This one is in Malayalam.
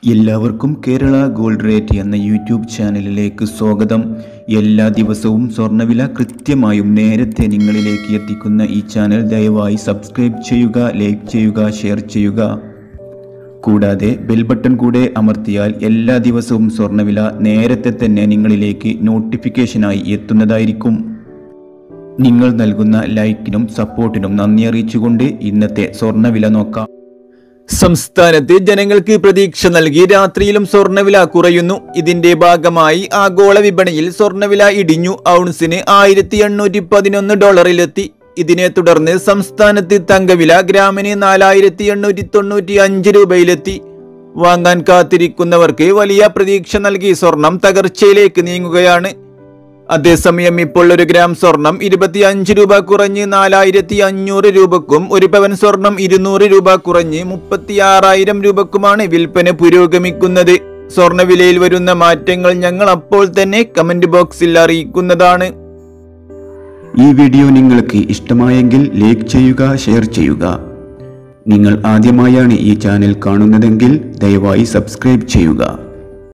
എല്ലാവർക്കും കേരള ഗോൾഡ് റേറ്റ് എന്ന യൂട്യൂബ് ചാനലിലേക്ക് സ്വാഗതം എല്ലാ ദിവസവും സ്വർണ്ണവില കൃത്യമായും നേരത്തെ നിങ്ങളിലേക്ക് എത്തിക്കുന്ന ഈ ചാനൽ ദയവായി സബ്സ്ക്രൈബ് ചെയ്യുക ലൈക്ക് ചെയ്യുക ഷെയർ ചെയ്യുക കൂടാതെ ബെൽ ബട്ടൺ കൂടെ അമർത്തിയാൽ എല്ലാ ദിവസവും സ്വർണ്ണവില നേരത്തെ തന്നെ നിങ്ങളിലേക്ക് നോട്ടിഫിക്കേഷനായി എത്തുന്നതായിരിക്കും നിങ്ങൾ നൽകുന്ന ലൈക്കിനും സപ്പോർട്ടിനും നന്ദി അറിയിച്ചുകൊണ്ട് ഇന്നത്തെ സ്വർണ്ണവില നോക്കാം സംസ്ഥാനത്ത് ജനങ്ങൾക്ക് പ്രതീക്ഷ നൽകി രാത്രിയിലും സ്വർണ്ണവില കുറയുന്നു ഇതിന്റെ ഭാഗമായി ആഗോള വിപണിയിൽ സ്വർണ്ണവില ഇടിഞ്ഞു ഔൺസിന് ആയിരത്തി എണ്ണൂറ്റി പതിനൊന്ന് ഡോളറിലെത്തി ഇതിനെ തുടർന്ന് സംസ്ഥാനത്ത് തങ്കവില ഗ്രാമിന് നാലായിരത്തി എണ്ണൂറ്റി തൊണ്ണൂറ്റി അഞ്ച് രൂപയിലെത്തി വാങ്ങാൻ കാത്തിരിക്കുന്നവർക്ക് വലിയ പ്രതീക്ഷ നൽകി സ്വർണം തകർച്ചയിലേക്ക് നീങ്ങുകയാണ് അതേസമയം ഇപ്പോൾ ഒരു ഗ്രാം സ്വർണം ഇരുപത്തിയഞ്ച് രൂപ കുറഞ്ഞ് നാലായിരത്തി അഞ്ഞൂറ് രൂപക്കും ഒരു പവൻ സ്വർണം ഇരുന്നൂറ് രൂപ കുറഞ്ഞ് മുപ്പത്തിയാറായിരം രൂപക്കുമാണ് വിൽപ്പന പുരോഗമിക്കുന്നത് സ്വർണ്ണവിലയിൽ വരുന്ന മാറ്റങ്ങൾ ഞങ്ങൾ അപ്പോൾ തന്നെ കമന്റ് ബോക്സിൽ അറിയിക്കുന്നതാണ് ഈ വീഡിയോ നിങ്ങൾക്ക് ഇഷ്ടമായെങ്കിൽ ലൈക്ക് ചെയ്യുക ഷെയർ ചെയ്യുക നിങ്ങൾ ആദ്യമായാണ് ഈ ചാനൽ കാണുന്നതെങ്കിൽ ദയവായി സബ്സ്ക്രൈബ് ചെയ്യുക